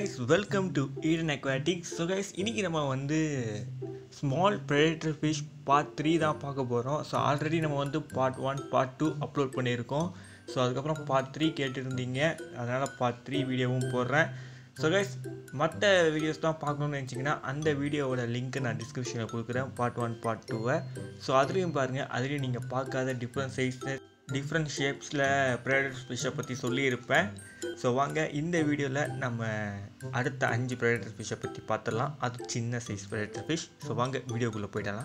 guys welcome to Eden aquatics so guys இன்றைக்கி நம்ம வந்து small predator fish part three தான் பார்க்க போகிறோம் ஸோ ஆல்ரெடி நம்ம வந்து part one part two upload பண்ணியிருக்கோம் ஸோ அதுக்கப்புறம் பார்ட் த்ரீ கேட்டுருந்தீங்க அதனால் பார்ட் த்ரீ வீடியோவும் போடுறேன் ஸோ கைஸ் மற்ற வீடியோஸ் தான் பார்க்கணும்னு நினச்சிங்கன்னா அந்த வீடியோவோட லிங்க் நான் டிஸ்கிரிப்ஷனில் கொடுக்குறேன் பார்ட் ஒன் பார்ட் டூவை ஸோ அதுலேயும் பாருங்கள் அதுலேயும் நீங்கள் பார்க்காத டிஃப்ரெண்ட் சைஸில் டிஃப்ரெண்ட் ஷேப்ஸில் ப்ரேடர் ஃபிஷ்ஷை பற்றி சொல்லியிருப்பேன் ஸோ வாங்க இந்த வீடியோவில் நம்ம அடுத்த அஞ்சு ப்ரேடர் ஃபிஷ்ஷை பற்றி பார்த்துடலாம் அது சின்ன சைஸ் ப்ரேடர் ஃபிஷ் ஸோ வாங்க வீடியோக்குள்ளே போயிடலாம்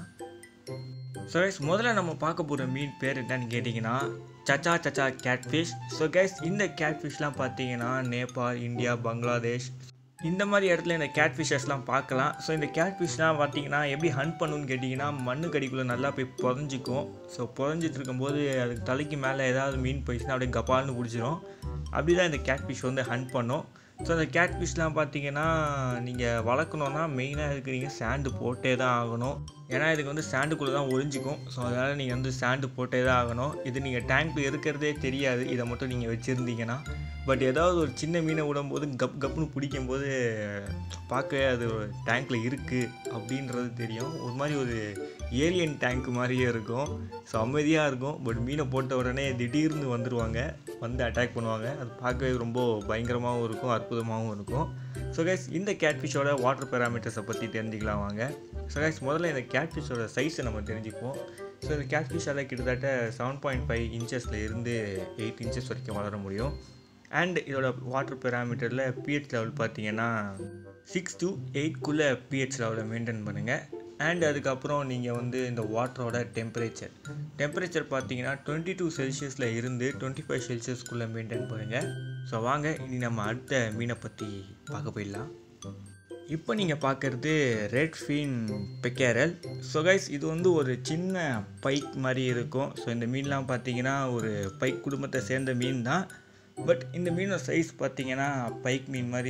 ஸோ கைஸ் முதல்ல நம்ம பார்க்க போகிற மீன் பேர் என்னன்னு கேட்டிங்கன்னா சச்சா சச்சா கேட்ஃபிஷ் ஸோ கைஸ் இந்த கேட்ஃபிஷ்லாம் பார்த்தீங்கன்னா நேபாள் இந்தியா பங்களாதேஷ் இந்த மாதிரி இடத்துல இந்த கேட்ஃபிஷஸ்லாம் பார்க்கலாம் ஸோ இந்த கேட்ஃபிஷ்லாம் பார்த்தீங்கன்னா எப்படி ஹண்ட் பண்ணுன்னு கேட்டிங்கன்னா மண்ணு கடிக்குள்ளே நல்லா போய் புதஞ்சிக்கும் ஸோ புதஞ்சிட்டு இருக்கும்போது அதுக்கு தலைக்கு மேலே ஏதாவது மீன் போயிடுச்சுன்னா அப்படியே கபால்னு பிடிச்சிரும் அப்படி தான் இந்த கேட்ஃபிஷ் வந்து ஹண்ட் பண்ணும் ஸோ அந்த கேட்ஃபிஷ்லாம் பார்த்தீங்கன்னா நீங்கள் வளர்க்கணுன்னா மெயினாக இதுக்கு நீங்கள் சாண்டு போட்டே தான் ஆகணும் ஏன்னா இதுக்கு வந்து சாண்டுக்குள்ளே தான் ஒழிஞ்சிக்கும் ஸோ அதனால் நீங்கள் வந்து சாண்டு போட்டே தான் ஆகணும் இது நீங்கள் டேங்க்கில் இருக்கிறதே தெரியாது இதை மட்டும் நீங்கள் வச்சுருந்தீங்கன்னா பட் ஏதாவது ஒரு சின்ன மீனை விடும்போது கப் கப்புன்னு பிடிக்கும்போது பார்க்கவே அது டேங்க்கில் இருக்குது அப்படின்றது தெரியும் ஒரு மாதிரி ஒரு ஏலியன் டேங்க் மாதிரியே இருக்கும் ஸோ அமைதியாக இருக்கும் பட் மீனை போட்ட உடனே திடீர்னு வந்துடுவாங்க வந்து அட்டாக் பண்ணுவாங்க அது பார்க்கவே ரொம்ப பயங்கரமாகவும் இருக்கும் அற்புதமாகவும் இருக்கும் ஸோ கைஸ் இந்த கேட்ஃபிஷோட வாட்டர் பேராமீட்டர்ஸை பற்றி தெரிஞ்சுக்கலாம் வாங்க ஸோ கைஸ் முதல்ல இந்த கேட்ஃபிஷோட சைஸை நம்ம தெரிஞ்சுப்போம் ஸோ இந்த கேட்ஃபிஷால் கிட்டத்தட்ட செவன் பாயிண்ட் ஃபைவ் இன்ச்சஸில் இருந்து எயிட் இன்ச்சஸ் வரைக்கும் வளர முடியும் அண்ட் இதோட வாட்டர் பேராமீட்டரில் பிஹெச் லெவல் பார்த்தீங்கன்னா சிக்ஸ் டு எயிட்குள்ளே பிஹெச் லெவலை மெயின்டைன் பண்ணுங்கள் அண்ட் அதுக்கப்புறம் நீங்கள் வந்து இந்த வாட்டரோட டெம்பரேச்சர் டெம்பரேச்சர் பார்த்தீங்கன்னா டுவெண்ட்டி டூ செல்சியஸில் இருந்து டுவெண்ட்டி ஃபைவ் செல்சியஸ்க்குள்ளே மெயின்டைன் பண்ணுங்கள் ஸோ வாங்க இனி நம்ம அடுத்த மீனை பற்றி பார்க்க போயிடலாம் இப்போ நீங்கள் பார்க்குறது red fin pickerel so guys இது வந்து ஒரு சின்ன பைக் மாதிரி இருக்கும் ஸோ இந்த மீன்லாம் பார்த்தீங்கன்னா ஒரு பைக் குடும்பத்தை சேர்ந்த மீன் தான் பட் இந்த மீனோட சைஸ் பார்த்தீங்கன்னா பைக் மீன் மாதிரி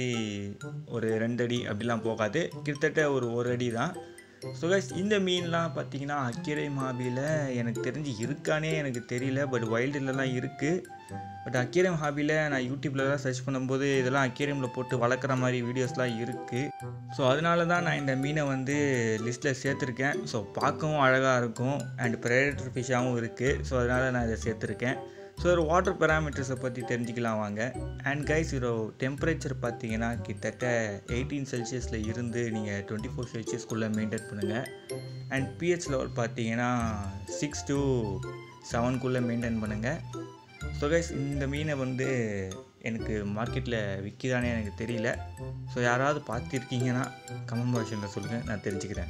ஒரு ரெண்டு அடி அப்படிலாம் போகாது கிட்டத்தட்ட ஒரு ஒரு அடி தான் ஸோ கைஸ் இந்த மீன்லாம் பார்த்தீங்கன்னா அக்கிரை மாபியில் எனக்கு தெரிஞ்சு இருக்கானே எனக்கு தெரியல பட் வைல்டுலலாம் இருக்குது பட் அக்வேரியம் ஹாபியில் நான் யூடியூப்லலாம் சர்ச் பண்ணும்போது இதெல்லாம் அக்வேரியமில் போட்டு வளர்க்குற மாதிரி வீடியோஸ்லாம் இருக்குது ஸோ அதனால தான் நான் இந்த மீனை வந்து லிஸ்ட்டில் சேர்த்துருக்கேன் ஸோ பார்க்கவும் அழகாக இருக்கும் அண்ட் ப்ரேடேட்டர் ஃபிஷ்ஷாகவும் இருக்குது ஸோ அதனால் நான் இதை சேர்த்துருக்கேன் ஸோ ஒரு வாட்டர் பேராமீட்டர்ஸை பற்றி தெரிஞ்சுக்கலாம் வாங்க அண்ட் கைஸ் இதோட டெம்பரேச்சர் பார்த்தீங்கன்னா கிட்டத்தட்ட எயிட்டீன் செல்சியஸில் இருந்து நீங்கள் டுவெண்ட்டி ஃபோர் செல்சியஸ்க்குள்ளே மெயின்டைன் பண்ணுங்கள் அண்ட் பிஹெச் லெவல் பார்த்தீங்கன்னா சிக்ஸ் டு செவன்குள்ளே மெயின்டைன் பண்ணுங்கள் ஸோ கைஸ் இந்த மீனை வந்து எனக்கு மார்க்கெட்டில் விற்கிதானே எனக்கு தெரியல ஸோ யாராவது பார்த்துருக்கீங்கன்னா கமெண்ட் பாக்ஷனில் சொல்லுங்கள் நான் தெரிஞ்சுக்கிறேன்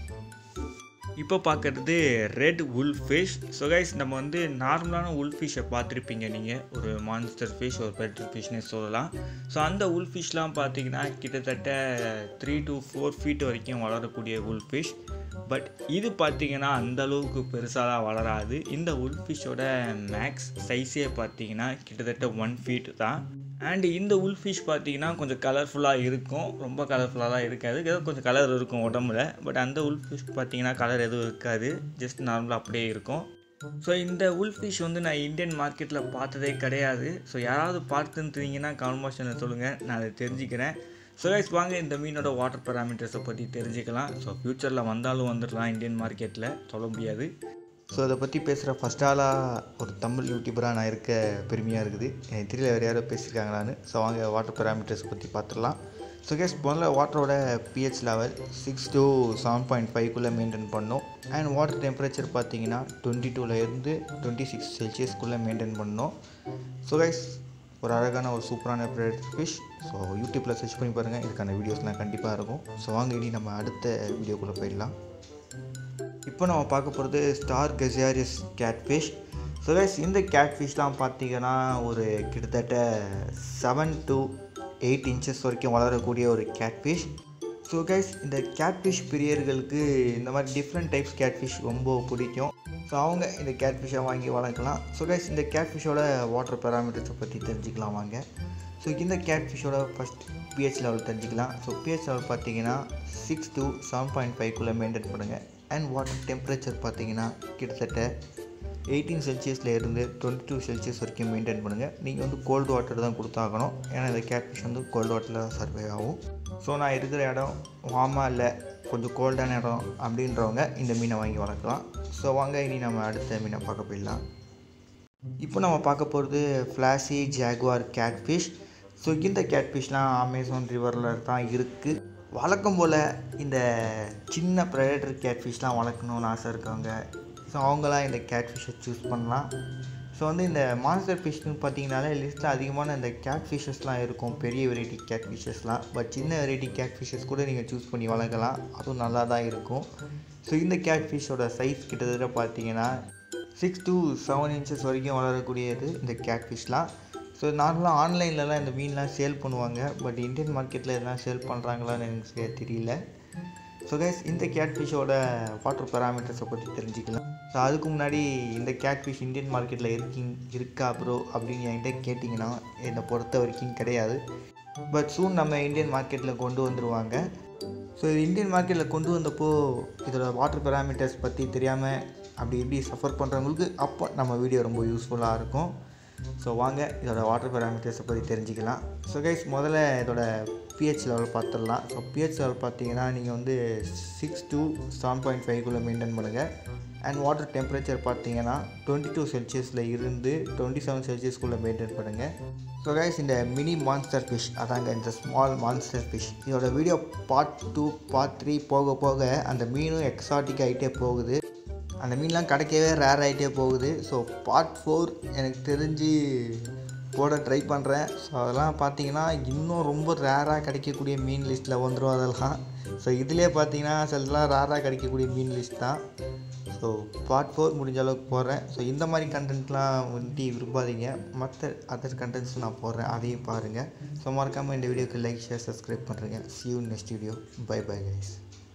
இப்போ பார்க்குறது red wolf fish so guys நம்ம வந்து நார்மலான உல் ஃபிஷ்ஷை பார்த்துருப்பீங்க நீங்கள் ஒரு மான்ஸ்டர் ஃபிஷ் ஒரு பெட்டர் ஃபிஷ்னே சொல்லலாம் ஸோ அந்த உல் ஃபிஷ்லாம் பார்த்தீங்கன்னா கிட்டத்தட்ட த்ரீ டு ஃபோர் ஃபீட் வரைக்கும் வளரக்கூடிய உல் ஃபிஷ் பட் இது பார்த்தீங்கன்னா அந்த அளவுக்கு பெருசாக வளராது இந்த உல் ஃபிஷ்ஷோட மேக்ஸ் சைஸே பார்த்தீங்கன்னா கிட்டத்தட்ட ஒன் ஃபீட் தான் அண்ட் இந்த உல் ஃபிஷ் பார்த்தீங்கன்னா கொஞ்சம் கலர்ஃபுல்லாக இருக்கும் ரொம்ப கலர்ஃபுல்லாக இருக்காது ஏதோ கொஞ்சம் கலர் இருக்கும் உடம்புல பட் அந்த உல் ஃபிஷ் பார்த்தீங்கன்னா கலர் எதுவும் இருக்காது ஜஸ்ட் நார்மலாக அப்படியே இருக்கும் ஸோ இந்த உல் ஃபிஷ் வந்து நான் இந்தியன் மார்க்கெட்டில் பார்த்ததே கிடையாது ஸோ யாராவது பார்த்துருந்தீங்கன்னா கான்வர்ஷனில் சொல்லுங்கள் நான் அதை தெரிஞ்சுக்கிறேன் ஸோ கைஸ் வாங்க இந்த மீனோட வாட்டர் பேராமீட்டர்ஸை பற்றி தெரிஞ்சுக்கலாம் ஸோ ஃப்யூச்சரில் வந்தாலும் வந்துடலாம் இந்தியன் மார்க்கெட்டில் சொல்ல முடியாது ஸோ அதை பற்றி பேசுகிற ஃபஸ்ட் ஆளாக ஒரு தமிழ் யூடியூபராக நான் இருக்க பெருமையாக இருக்குது எனக்கு தெரியல வேறு யாரோ பேசியிருக்காங்களான்னு ஸோ வாங்க வாட்டர் பேராமீட்டர்ஸ் பற்றி பார்த்துடலாம் ஸோ கேஸ் முதல்ல வாட்டரோட pH level six to seven point ஃபைவ்க்குள்ளே மெயின்டைன் பண்ணணும் அண்ட் வாட்டர் டெம்பரேச்சர் பார்த்தீங்கன்னா டுவெண்ட்டி டூலேருந்து டுவெண்ட்டி சிக்ஸ் செல்சியஸ்க்குள்ளே மெயின்டைன் பண்ணணும் ஸோ கைஸ் ஒரு அழகான ஒரு சூப்பரான ப்ரேட் ஃபிஷ் ஸோ யூடியூப்பில் சர்ச் பண்ணி பாருங்கள் இதுக்கான வீடியோஸ்லாம் கண்டிப்பாக இருக்கும் ஸோ வாங்க இனி நம்ம அடுத்த வீடியோக்குள்ளே போயிடலாம் இப்போ நம்ம பார்க்க போகிறது ஸ்டார் கெசியாரியஸ் கேட்ஃபிஷ் ஸோ கைஸ் இந்த கேட்ஃபிஷ்லாம் பார்த்தீங்கன்னா ஒரு கிட்டத்தட்ட செவன் டு எயிட் இன்ச்சஸ் வரைக்கும் வளரக்கூடிய ஒரு கேட்ஃபிஷ் ஸோ கைஸ் இந்த கேட்ஃபிஷ் பிரியர்களுக்கு இந்த மாதிரி டிஃப்ரெண்ட் டைப்ஸ் கேட்ஃபிஷ் ரொம்ப பிடிக்கும் ஸோ அவங்க இந்த கேட்ஃபிஷ்ஷை வாங்கி வளர்க்கலாம் ஸோ கைஸ் இந்த கேட்ஃபிஷ்ஷோட வாட்டர் பேராமீட்டர்ஸை பற்றி தெரிஞ்சுக்கலாம் வாங்க ஸோ இந்த கேட்ஃபிஷ்ஷோட ஃபஸ்ட் பிஹெச் லெவல் தெரிஞ்சுக்கலாம் ஸோ பிஹெச் லெவல் பார்த்தீங்கன்னா சிக்ஸ் டு செவன் பாயிண்ட் ஃபைவ்க்குள்ளே மெயின்டைன் பண்ணுங்கள் அண்ட் வாட்டர் டெம்பரேச்சர் பார்த்தீங்கன்னா கிட்டத்தட்ட எயிட்டீன் செல்சியஸில் இருந்து டுவெண்ட்டி டூ செல்சியஸ் வரைக்கும் மெயின்டைன் பண்ணுங்கள் நீங்கள் வந்து கோல்டு வாட்டர் தான் கொடுத்தாகணும் ஏன்னா இந்த கேட்ஃபிஷ் வந்து கோல்டு வாட்டரில் தான் சர்வே ஆகும் ஸோ நான் இருக்கிற இடம் வார்மாக இல்லை கொஞ்சம் கோல்டான இடம் அப்படின்றவங்க இந்த மீனை வாங்கி வளர்க்கலாம் ஸோ வாங்க இனி நம்ம அடுத்த மீனை பார்க்க போயிடலாம் இப்போ நம்ம பார்க்க போகிறது ஃப்ளாஷி ஜாகுவார் கேட்ஃபிஷ் ஸோ இந்த கேட்ஃபிஷ்லாம் அமேசான் ரிவரில் தான் இருக்குது வழக்கம் போல் இந்த சின்ன ப்ரெடேட்டர் கேட்ஃபிஷ்லாம் வளர்க்கணும்னு ஆசை இருக்கவங்க ஸோ அவங்களாம் இந்த கேட்ஃபிஷ்ஷை சூஸ் பண்ணலாம் ஸோ வந்து இந்த மான்ஸ்டர் ஃபிஷ்னு பார்த்தீங்கனாலே லிஸ்ட்டில் அதிகமான இந்த கேட் ஃபிஷஸ்லாம் இருக்கும் பெரிய வெரைட்டி கேட் ஃபிஷஸ்லாம் பட் சின்ன வெரைட்டி கேட் ஃபிஷஸ் கூட நீங்கள் சூஸ் பண்ணி வளர்க்கலாம் அதுவும் நல்லா தான் இருக்கும் ஸோ இந்த கேட் ஃபிஷ்ஷோட சைஸ் கிட்டத்தட்ட பார்த்தீங்கன்னா சிக்ஸ் to செவன் இன்ச்சஸ் வரைக்கும் வளரக்கூடியது இந்த கேட் ஃபிஷ்லாம் ஸோ நார்மலாக ஆன்லைன்லலாம் இந்த மீன்லாம் சேல் பண்ணுவாங்க பட் இந்தியன் மார்க்கெட்டில் இதெல்லாம் சேல் பண்ணுறாங்களான்னு எனக்கு சரியா தெரியல ஸோ கைஸ் இந்த கேட்ஃபிஷோட வாட்டர் பேராமீட்டர்ஸை பற்றி தெரிஞ்சுக்கலாம் ஸோ அதுக்கு முன்னாடி இந்த கேட்ஃபிஷ் இந்தியன் மார்க்கெட்டில் இருக்கீங் இருக்கா ப்ரோ அப்படின்னு என்கிட்ட கேட்டிங்கன்னா என்னை பொறுத்த வரைக்கும் கிடையாது பட் சூன் நம்ம இந்தியன் மார்க்கெட்டில் கொண்டு வந்துடுவாங்க ஸோ இது இந்தியன் மார்க்கெட்டில் கொண்டு வந்தப்போ இதோட வாட்டர் பேராமீட்டர்ஸ் பற்றி தெரியாமல் அப்படி இப்படி சஃபர் பண்ணுறவங்களுக்கு அப்போ நம்ம வீடியோ ரொம்ப யூஸ்ஃபுல்லாக இருக்கும் ஸோ வாங்க இதோட வாட்டர் பேராமீட்டர்ஸை பற்றி தெரிஞ்சுக்கலாம் ஸோ கைஸ் முதல்ல இதோட பிஹெச் லெவல் பார்த்துடலாம் ஸோ பிஹெச் லெவல் பார்த்தீங்கன்னா நீங்கள் வந்து சிக்ஸ் to செவன் பாயிண்ட் ஃபைவ்குள்ளே மெயின்டைன் பண்ணுங்கள் அண்ட் வாட்டர் டெம்பரேச்சர் பார்த்தீங்கன்னா டுவெண்ட்டி டூ செல்சியஸில் இருந்து டுவெண்ட்டி செவன் செல்சியஸ்குள்ளே மெயின்டைன் பண்ணுங்கள் ஸோ கைஸ் இந்த மினி மான்ஸ்டர் ஃபிஷ் அதாங்க இந்த ஸ்மால் மான்ஸ்டர் ஃபிஷ் இதோட video part two part three போக போக அந்த மீனும் எக்ஸாட்டிக் ஆகிட்டே போகுது அந்த மீன்லாம் கிடைக்கவே ரேர் ஆகிட்டே போகுது ஸோ பார்ட் ஃபோர் எனக்கு தெரிஞ்சு போட ட்ரை பண்ணுறேன் ஸோ அதெல்லாம் பார்த்தீங்கன்னா இன்னும் ரொம்ப ரேராக கிடைக்கக்கூடிய மீன் லிஸ்ட்டில் வந்துடும் அதெல்லாம் ஸோ இதிலே பார்த்தீங்கன்னா சிலலாம் ரேராக கிடைக்கக்கூடிய மீன் லிஸ்ட் தான் ஸோ பார்ட் ஃபோர் முடிஞ்ச அளவுக்கு போடுறேன் ஸோ இந்த மாதிரி கண்டென்ட்லாம் வந்து விரும்பாதீங்க மற்ற அதர் கண்டென்ட்ஸ் நான் போடுறேன் அதையும் பாருங்கள் ஸோ மறக்காமல் இந்த வீடியோக்கு லைக் ஷேர் சப்ஸ்கிரைப் பண்ணுறேங்க see you next video bye bye guys